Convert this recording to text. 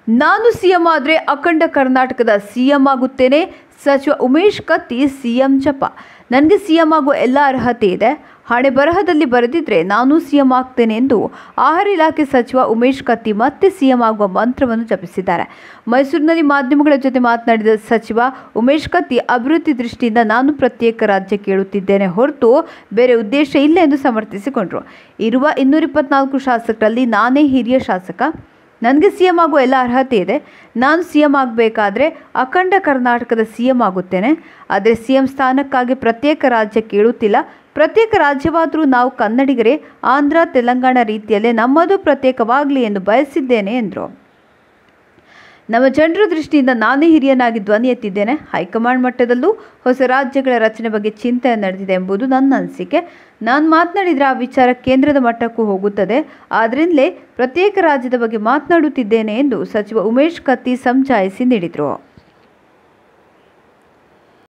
ನಾನು ಸಿಎಂ ಆದರೆ ಅಖಂಡ ಕರ್ನಾಟಕದ ಸಿಎಂ ಆಗುತ್ತೇನೆ ಸಚಿವ ಉಮೇಶ್ ಕತ್ತಿ ಸಿಎಂ ಜಪ ನನಗೆ ಸಿಎಂ ಆಗುವ ಎಲ್ಲ ಅರ್ಹತೆ ಇದೆ ಹಣೆ ಬರಹದಲ್ಲಿ ಬರೆದಿದ್ರೆ ನಾನು ಸಿಎಂ ಆಗ್ತೇನೆ ಎಂದು ಆಹಾರ ಇಲಾಖೆ ಸಚಿವ ಉಮೇಶ್ ಕತ್ತಿ ಮತ್ತೆ ಸಿಎಂ ಆಗುವ ಮಂತ್ರವನ್ನು ಜಪಿಸಿದ್ದಾರೆ ಮೈಸೂರಿನಲ್ಲಿ ಮಾಧ್ಯಮಗಳ ಜೊತೆ ಮಾತನಾಡಿದ ಸಚಿವ ಉಮೇಶ್ ಕತ್ತಿ ಅಭಿವೃದ್ಧಿ ದೃಷ್ಟಿಯಿಂದ ನಾನು ಪ್ರತ್ಯೇಕ ರಾಜ್ಯ ಕೇಳುತ್ತಿದ್ದೇನೆ ಹೊರತು ಬೇರೆ ಉದ್ದೇಶ ಇಲ್ಲ ಎಂದು ಸಮರ್ಥಿಸಿಕೊಂಡರು ಇರುವ ಇನ್ನೂರ ಇಪ್ಪತ್ನಾಲ್ಕು ಶಾಸಕರಲ್ಲಿ ನಾನೇ ಹಿರಿಯ ಶಾಸಕ ನನಗೆ ಸಿ ಎಂ ಆಗುವ ಎಲ್ಲ ಅರ್ಹತೆ ಇದೆ ನಾನು ಸಿ ಎಂ ಆಗಬೇಕಾದ್ರೆ ಅಖಂಡ ಕರ್ನಾಟಕದ ಸಿ ಎಂ ಆಗುತ್ತೇನೆ ಆದರೆ ಸಿ ಎಂ ಸ್ಥಾನಕ್ಕಾಗಿ ಪ್ರತ್ಯೇಕ ರಾಜ್ಯ ಕೇಳುತ್ತಿಲ್ಲ ಪ್ರತ್ಯೇಕ ರಾಜ್ಯವಾದರೂ ನಾವು ಕನ್ನಡಿಗರೇ ಆಂಧ್ರ ತೆಲಂಗಾಣ ರೀತಿಯಲ್ಲೇ ನಮ್ಮದು ಪ್ರತ್ಯೇಕವಾಗಲಿ ಎಂದು ಬಯಸಿದ್ದೇನೆ ಎಂದರು ನಮ್ಮ ಜನರ ದೃಷ್ಟಿಯಿಂದ ನಾನೇ ಹಿರಿಯನಾಗಿ ಧ್ವನಿ ಎತ್ತಿದ್ದೇನೆ ಹೈಕಮಾಂಡ್ ಮಟ್ಟದಲ್ಲೂ ಹೊಸ ರಾಜ್ಯಗಳ ರಚನೆ ಬಗ್ಗೆ ಚಿಂತನೆ ನಡೆದಿದೆ ಎಂಬುದು ನನ್ನ ಅನಿಸಿಕೆ ನಾನು ಮಾತನಾಡಿದರೆ ಆ ವಿಚಾರ ಕೇಂದ್ರದ ಮಟ್ಟಕ್ಕೂ ಹೋಗುತ್ತದೆ ಆದ್ದರಿಂದಲೇ ಪ್ರತ್ಯೇಕ ರಾಜ್ಯದ ಬಗ್ಗೆ ಮಾತನಾಡುತ್ತಿದ್ದೇನೆ ಎಂದು ಸಚಿವ ಉಮೇಶ್ ಕತ್ತಿ ಸಮಜಾಯಿಸಿ ನೀಡಿದರು